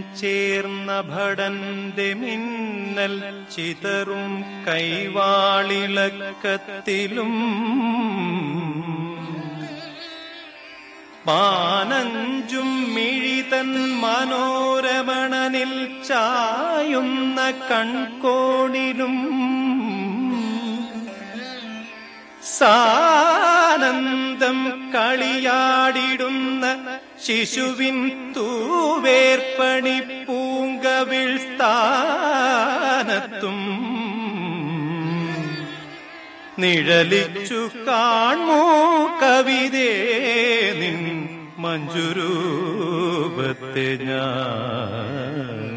ചേർന്ന ഭടന്റെ മിന്നൽ ചിതറും കൈവാളിളക്കത്തിലും മാനഞ്ചും മിഴിതൻ മനോരമണനിൽ ചായുന്ന കൺകോണിലും സാനന്ദം കളിയാടിടുന്ന ശിശുവിൻ തൂവേർപ്പണി പൂങ്കവിൾ സ്ഥാനത്തും നിഴലിച്ചു കാൺമോ കവിതേ നിൻ മഞ്ജുരൂപത്തെ ഞാൻ